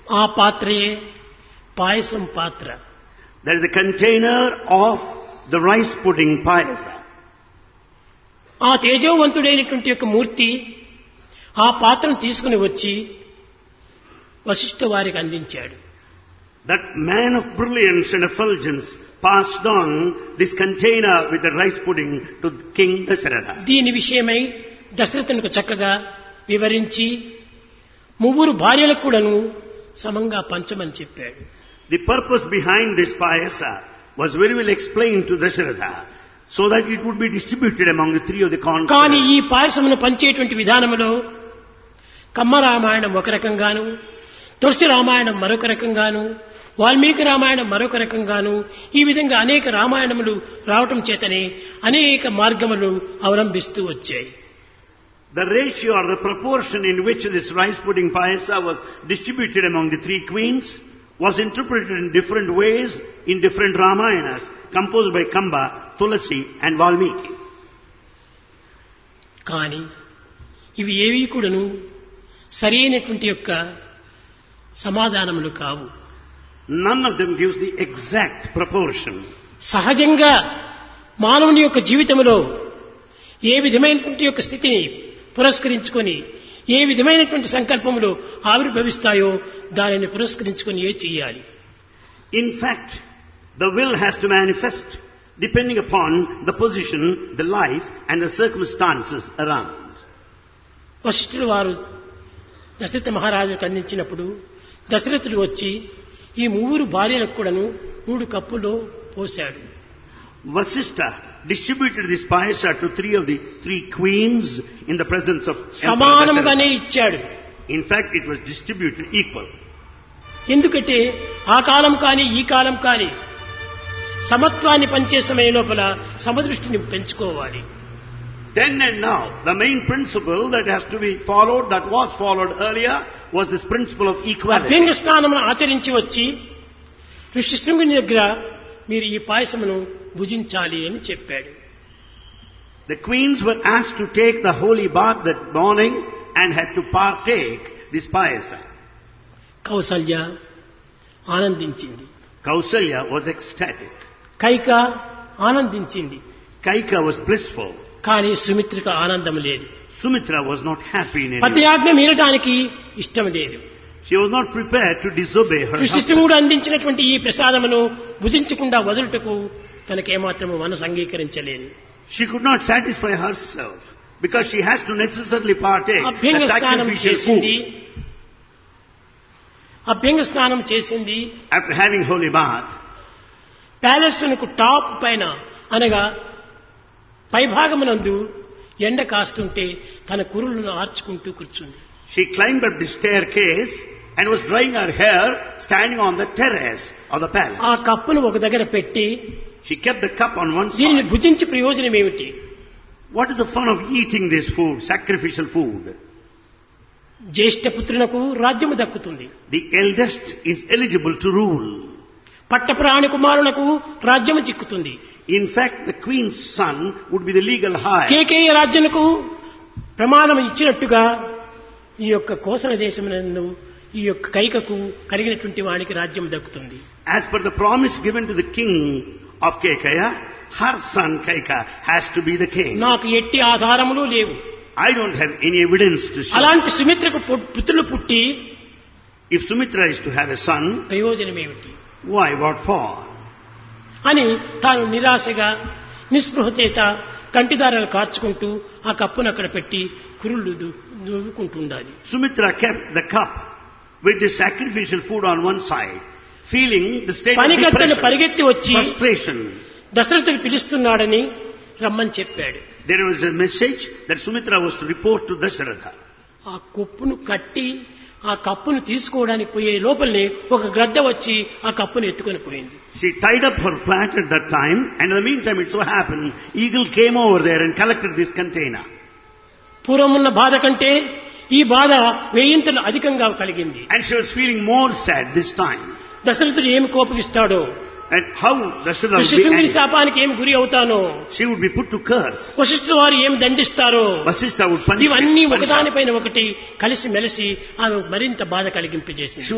ఆ పాత్రయే పాయసం పాత్ర That is the container of the rice pudding payasa. ఆ తేజోవంతుడైనటువంటి యొక్క మూర్తి ఆ పాత్రను తీసుకుని వచ్చి వశిష్ఠ వారికి అందించాడు That man of brilliance and effulgence passed on this container with the rice pudding to King Dasharatha. దీని విషయమై దశరథునికి చక్కగా వివరించి ముగ్గురు భార్యలకు కూడాను సమంగా పంచమని చెప్పాడు The purpose behind this payasa was very well explained to Dasharatha so that it would be distributed among the three of the కానీ ఈ consorts. పాయసమును పంచేటువంటి విధానంలో కమ్మ రామాయణం ఒక రకంగాను తులసి రామాయణం మరొక రకంగాను వాల్మీకి రామాయణం మరొక రకంగాను ఈ విధంగా అనేక రామాయణములు రావటం చేతనే అనేక మార్గములు అవలంబిస్తూ వచ్చాయి The ratio or the proportion in which this rice pudding payasa was distributed among the three queens was interpreted in different ways in different Ramayanas composed by Kamba, Tulasi and Valmiki. కానీ ఇవి ఏవి కూడాను సరైనటువంటి యొక్క సమాధానములు కావు None of them gives the exact proportion. సహజంగా మానవుని యొక్క జీవితంలో ఏ విధమైనటువంటి యొక్క స్థితిని పురస్కరించుకొని ఏ విధమైనటువంటి సంకల్పములు ఆవిర్భవిస్తాయో దానిని పురస్కరించుకొని ఏ చెయ్యాలి In fact, the will has to manifest depending upon the position, the life and the circumstances around. వశిష్ఠులు వారు దశరథ మహారాజుకు అందించినప్పుడు దశరథుడు వచ్చి ఈ మూడు భార్యలకు కూడాను మూడు కప్పులో పోశాడు Vasistha distributed this payasa to three of the three queens in the presence of Emperor సమానముగానే Dasharatha. ఇచ్చాడు In fact, it was distributed equal. ఎందుకంటే ఆ కాలం కానీ ఈ కాలం కానీ సమత్వాన్ని పంచే సమయం లోపల సమదృష్టిని పెంచుకోవాలి Then and now, the main principle that has to be followed, that was followed earlier, was this principle of equality. అభ్యంగ స్నానమును ఆచరించి వచ్చి ఋషిశృంగుని దగ్గర మీరు ఈ పాయసమును భుజించాలి అని చెప్పాడు The queens were asked to take the holy bath that morning and had to partake this payasa. Kaushalya ఆనందించింది Kausalya was ecstatic. Kaika ఆనందించింది Kaika was blissful. కానీ సుమిత్రకు ఆనందం లేదు Sumitra was not happy in any పతి way. ఆజ్ఞ మీరటానికి ఇష్టం లేదు She was not prepared to disobey her husband. ఋషిశృంగుడు అందించినటువంటి ఈ ప్రసాదమును భుజించకుండా వదులుటకు తనకేమాత్రము మనసు అంగీకరించలేదు She could not satisfy herself because she has to necessarily partake అభ్యంగ the స్నానం sacrificial చేసింది food. అభ్యంగ స్నానం చేసింది After having holy bath, palace top పైన అనగా పైభాగమునందు ఎండ కాస్తుంటే తన కురులను ఆర్చుకుంటూ కూర్చుంది she climbed up the staircase and was drying her hair standing on the terrace of the palace. ఆ కప్పును ఒక దగ్గర పెట్టి She kept the cup on one దీనిని side. భుజించి ప్రయోజనం ఏమిటి What is the fun of eating this food, sacrificial food? జ్యేష్ఠ పుత్రులకు రాజ్యము దక్కుతుంది The eldest is eligible to rule. పట్టప్రాణి కుమారునకు రాజ్యము చిక్కుతుంది In fact, the queen's son would be the legal high. కేకేయ రాజ్యముకు ప్రమాణం ఇచ్చినట్టుగా ఈ యొక్క కోసల దేశమునందు ఈ యొక్క కైకకు కలిగినటువంటి వానికి రాజ్యం దక్కుతుంది As per the promise given to the king of Kekaya, her son Kaika has to be the king. నాకు ఎట్టి ఆధారములు లేవు I don't have any evidence to show. అలాంటి సుమిత్రకు పు- పుత్రులు పుట్టి If Sumitra is to have a son, ప్రయోజనం ఏమిటి why, what for? అని తాను నిరాశగా నిస్పృహ చేత కంటిదారాలు కార్చుకుంటూ ఆ కప్పును అక్కడ పెట్టి కురుళ్ళు దువ్వుకుంటుండాలి Sumitra kept the cup with the sacrificial food on one side, feeling the state of పనికత్తెలు depression, పరిగెత్తి వచ్చి frustration. దశరథుడు పిలుస్తున్నాడని రమ్మని చెప్పాడు There was a message that Sumitra was to report to Dasharatha. ఆ కొప్పును కట్టి ఆ కప్పును తీసుకోవడానికి పోయే లోపలనే ఒక గ్రద్ద వచ్చి ఆ కప్పును ఎత్తుకొని పోయింది She tied up her plant at that time, and in the meantime it so happened, eagle came over there and collected this container. పూర్వం ఉన్న బాధ కంటే ఈ బాధ వేయింతలు అధికంగా కలిగింది And she was feeling more sad this time. దశరథుడు ఏమి కోపగిస్తాడో And how Dasharatha would be ఋషిశృంగుని angry. శాపానికి ఏమి గురి అవుతానో She would be put to curse. వశిష్ఠుల వారు ఏమి దండిస్తారో Vasistha would punish, ఇవన్నీ punish her. ఒకదానిపైన ఒకటి కలిసి మెలిసి ఆమె మరింత బాధ కలిగింపజేసింది